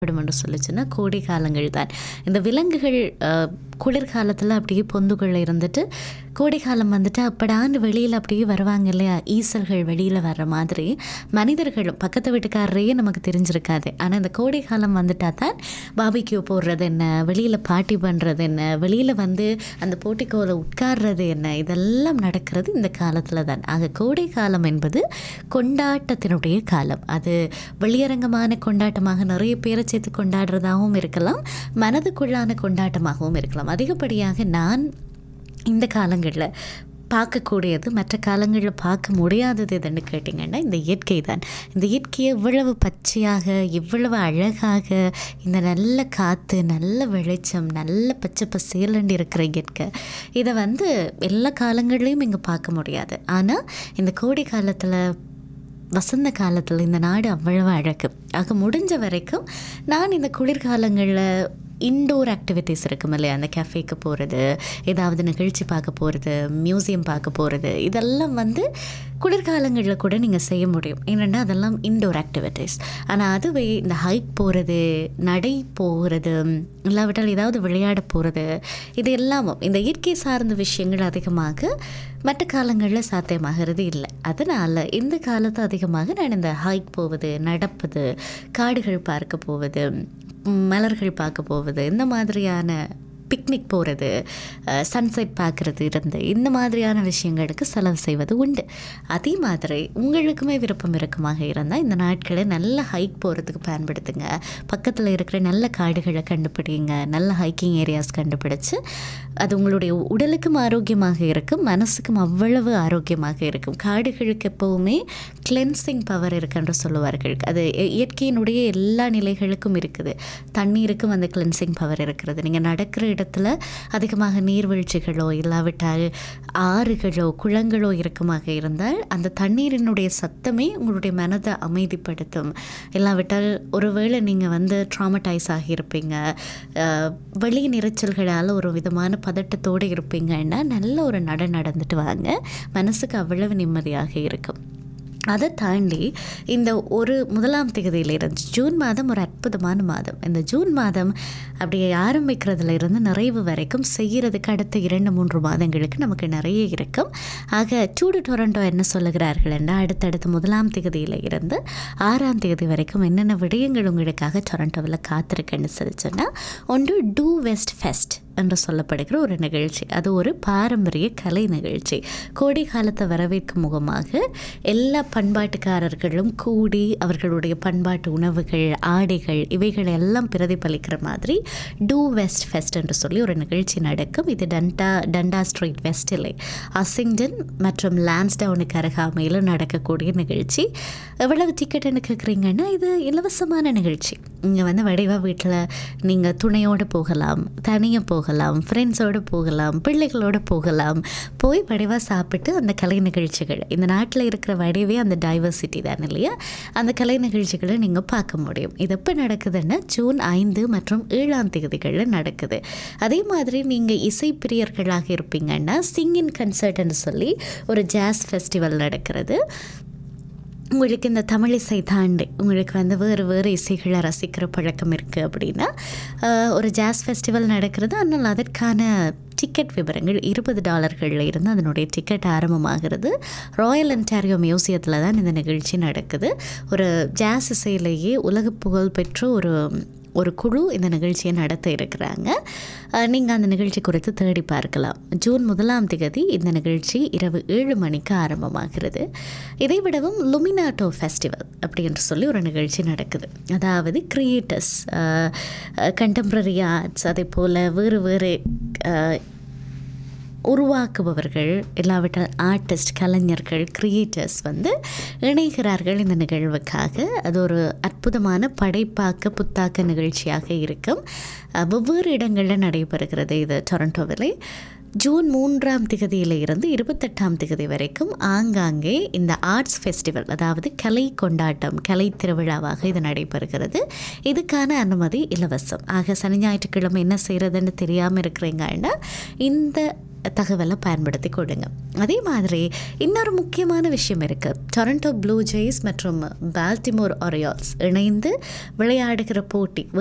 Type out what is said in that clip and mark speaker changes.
Speaker 1: விடும் என்று சொல்லிச்சுன்னா கோடை காலங்கள் தான் இந்த விலங்குகள் அஹ், குளிர்காலத்தில் அப்படியே பொந்துக்குள்ளே இருந்துட்டு கோடை காலம் வந்துட்டு அப்படான்னு வெளியில் அப்படியே வருவாங்க இல்லையா ஈசல்கள் வெளியில் வர்ற மாதிரி மனிதர்களும் பக்கத்து வீட்டுக்காரரையே நமக்கு தெரிஞ்சிருக்காது ஆனால் இந்த கோடை காலம் வந்துட்டா தான் பாபிக்யூ போடுறது என்ன வெளியில் பார்ட்டி பண்ணுறது என்ன வெளியில் வந்து அந்த போட்டிக்கோவில் உட்கார்றது என்ன இதெல்லாம் நடக்கிறது இந்த காலத்தில் தான் ஆக கோடை காலம் என்பது கொண்டாட்டத்தினுடைய காலம் அது வெளியரங்கமான கொண்டாட்டமாக நிறைய பேரை சேர்த்து கொண்டாடுறதாகவும் இருக்கலாம் மனதுக்குள்ளான கொண்டாட்டமாகவும் இருக்கலாம் அதிகப்படியாக நான் இந்த காலங்களில் பார்க்கக்கூடியது மற்ற காலங்களில் பார்க்க முடியாதது எதுன்னு கேட்டிங்கன்னா இந்த இயற்கை தான் இந்த இயற்கையை இவ்வளவு பச்சையாக இவ்வளவு அழகாக இந்த நல்ல காற்று நல்ல வெளிச்சம் நல்ல பச்சை பசேலண்டு இருக்கிற இயற்கை இதை வந்து எல்லா காலங்கள்லேயும் இங்கே பார்க்க முடியாது ஆனால் இந்த கோடை காலத்தில் வசந்த காலத்தில் இந்த நாடு அவ்வளவு அழகு ஆக முடிஞ்ச வரைக்கும் நான் இந்த குளிர்காலங்களில் இன்டோர் ஆக்டிவிட்டீஸ் இருக்கும் இல்லையா அந்த கேஃபேக்கு போகிறது ஏதாவது நிகழ்ச்சி பார்க்க போகிறது மியூசியம் பார்க்க போகிறது இதெல்லாம் வந்து குளிர்காலங்களில் கூட நீங்கள் செய்ய முடியும் ஏன்னா அதெல்லாம் இன்டோர் ஆக்டிவிட்டீஸ் ஆனால் அதுவே இந்த ஹைக் போகிறது நடை போகிறது இல்லாவிட்டால் ஏதாவது விளையாட போகிறது இது எல்லாமும் இந்த இயற்கை சார்ந்த விஷயங்கள் அதிகமாக மற்ற காலங்களில் சாத்தியமாகிறது இல்லை அதனால் இந்த காலத்து அதிகமாக நான் இந்த ஹைக் போவது நடப்பது காடுகள் பார்க்க போவது ம், மலர்கள் பார்க்க போவது இந்த மாதிரியான பிக்னிக் போகிறது சன்செட் பார்க்குறது இருந்து இந்த மாதிரியான விஷயங்களுக்கு செலவு செய்வது உண்டு அதே மாதிரி உங்களுக்குமே விருப்பம் இருக்குமாக இருந்தால் இந்த நாட்களை நல்ல ஹைக் போகிறதுக்கு பயன்படுத்துங்க பக்கத்தில் இருக்கிற நல்ல காடுகளை கண்டுபிடிங்க நல்ல ஹைக்கிங் ஏரியாஸ் கண்டுபிடிச்சு அது உங்களுடைய உடலுக்கும் ஆரோக்கியமாக இருக்கும் மனசுக்கும் அவ்வளவு ஆரோக்கியமாக இருக்கும் காடுகளுக்கு எப்போவுமே கிளென்சிங் பவர் இருக்குன்னு சொல்லுவார்கள் அது இ- இயற்கையினுடைய எல்லா நிலைகளுக்கும் இருக்குது தண்ணீருக்கும் அந்த கிளென்சிங் பவர் இருக்கிறது நீங்கள் நடக்கிற இடத்துல அதிகமாக நீர்வீழ்ச்சிகளோ இல்லாவிட்டால் ஆறுகளோ குளங்களோ இருக்குமாக இருந்தால் அந்த தண்ணீரினுடைய சத்தமே உங்களுடைய மனதை அமைதிப்படுத்தும் இல்லாவிட்டால் ஒருவேளை நீங்கள் வந்து ட்ராமடைஸ் ஆகியிருப்பீங்க அஹ், வெளி நிறைச்சல்களால் ஒரு விதமான பதட்டத்தோடு இருப்பீங்கன்னா நல்ல ஒரு நட நடந்துட்டு வாங்க மனசுக்கு அவ்வளவு நிம்மதியாக இருக்கும் அதை தாண்டி இந்த ஒரு முதலாம் தேதியிலிருந்து ஜூன் மாதம் ஒரு அற்புதமான மாதம் இந்த ஜூன் மாதம் அப்படியே ஆரம்பிக்கிறதுல இருந்து நிறைவு வரைக்கும் செய்கிறதுக்கு அடுத்த இரண்டு மூன்று மாதங்களுக்கு நமக்கு நிறைய இருக்கும் ஆக சூடு டொரண்டோ என்ன சொல்லுகிறார்கள் என்றால் அடுத்தடுத்த முதலாம் தேதியில இருந்து ஆறாம் தேதி வரைக்கும் என்னென்ன விடயங்கள் உங்களுக்காக டொரண்டோவில் காத்திருக்குன்னு சொல்லி சொன்னால் ஒன்று டூ வெஸ்ட் ஃபெஸ்ட் என்று சொல்லப்படுகிற ஒரு நிகழ்ச்சி அது ஒரு பாரம்பரிய கலை நிகழ்ச்சி கோடை காலத்தை வரவேற்கும் முகமாக எல்லா பண்பாட்டுக்காரர்களும் கூடி அவர்களுடைய பண்பாட்டு உணவுகள் ஆடைகள் இவைகள் எல்லாம் பிரதிபலிக்கிற மாதிரி டூ வெஸ்ட் ஃபெஸ்ட் என்று சொல்லி ஒரு நிகழ்ச்சி நடக்கும் இது டண்டா டண்டா ஸ்ட்ரீட் வெஸ்டிலே அசிங்டன் மற்றும் லான்ஸ்டவுனுக்கு அருகாமையில் நடக்கக்கூடிய நிகழ்ச்சி எவ்வளவு டிக்கெட்டுன்னு கேட்குறீங்கன்னா இது இலவசமான நிகழ்ச்சி இங்கே வந்து வடிவா வீட்டில் நீங்கள் துணையோடு போகலாம் தனியாக போகலாம் ஃப்ரெண்ட்ஸோடு போகலாம் பிள்ளைகளோடு போகலாம் போய் வடிவாக சாப்பிட்டு அந்த கலை நிகழ்ச்சிகள் இந்த நாட்டில் இருக்கிற வடிவே அந்த டைவர்சிட்டி தான் இல்லையா அந்த கலை நிகழ்ச்சிகளை நீங்கள் பார்க்க முடியும் இது எப்போ நடக்குதுன்னா ஜூன் ஐந்து மற்றும் ஏழாம் தேதிகளில் நடக்குது அதே மாதிரி நீங்கள் இசை பிரியர்களாக இருப்பீங்கன்னா சிங்கின் கன்சர்ட்னு சொல்லி ஒரு ஜாஸ் ஃபெஸ்டிவல் நடக்கிறது உங்களுக்கு இந்த தமிழ் இசை தாண்டி உங்களுக்கு வந்து வேறு வேறு இசைகளை ரசிக்கிற பழக்கம் இருக்குது அப்படின்னா ஆஹ், ஒரு ஜாஸ் ஃபெஸ்டிவல் நடக்கிறது ஆனால் அதற்கான டிக்கெட் விவரங்கள் இருபது டாலர்களில் இருந்து அதனுடைய டிக்கெட் ஆரம்பமாகிறது ராயல் அன்டாரியோ மியூசியத்தில் தான் இந்த நிகழ்ச்சி நடக்குது ஒரு ஜாஸ் இசையிலேயே உலக புகழ் பெற்ற ஒரு ஒரு குழு இந்த நிகழ்ச்சியை நடத்த இருக்கிறாங்க நீங்கள் அந்த நிகழ்ச்சி குறித்து தேடி பார்க்கலாம் ஜூன் முதலாம் தேதி இந்த நிகழ்ச்சி இரவு ஏழு மணிக்கு ஆரம்பமாகிறது இதை விடவும் லுமினாட்டோ ஃபெஸ்டிவல் அப்படின்னு சொல்லி ஒரு நிகழ்ச்சி நடக்குது அதாவது கிரியேட்டர்ஸ் கண்டெம்ப்ரரி ஆர்ட்ஸ் அதே போல் வேறு வேறு அஹ், உருவாக்குபவர்கள் இல்லாவிட்டால் ஆர்டிஸ்ட் கலைஞர்கள் கிரியேட்டர்ஸ் வந்து இணைகிறார்கள் இந்த நிகழ்வுக்காக அது ஒரு அற்புதமான படைப்பாக்க புத்தாக்க நிகழ்ச்சியாக இருக்கும் அஹ், வெவ்வேறு இடங்களில் நடைபெறுகிறது இது டொரண்டோவிலே ஜூன் மூன்றாம் திகதியில இருந்து இருபத்தெட்டாம் திகதி வரைக்கும் ஆங்காங்கே இந்த ஆர்ட்ஸ் ஃபெஸ்டிவல் அதாவது கலை கொண்டாட்டம் கலை திருவிழாவாக இது நடைபெறுகிறது இதுக்கான அனுமதி இலவசம் ஆக சனி ஞாயிற்றுக்கிழமை என்ன செய்கிறதுன்னு தெரியாமல் இருக்கிறீங்கன்னா இந்த தகவலை பயன்படுத்தி கொடுங்க அதே மாதிரி இன்னொரு முக்கியமான விஷயம் இருக்குது டொரண்டோ ப்ளூ ஜெய்ஸ் மற்றும் பால்டிமோர் ஒரியால்ஸ் இணைந்து விளையாடுகிற போட்டி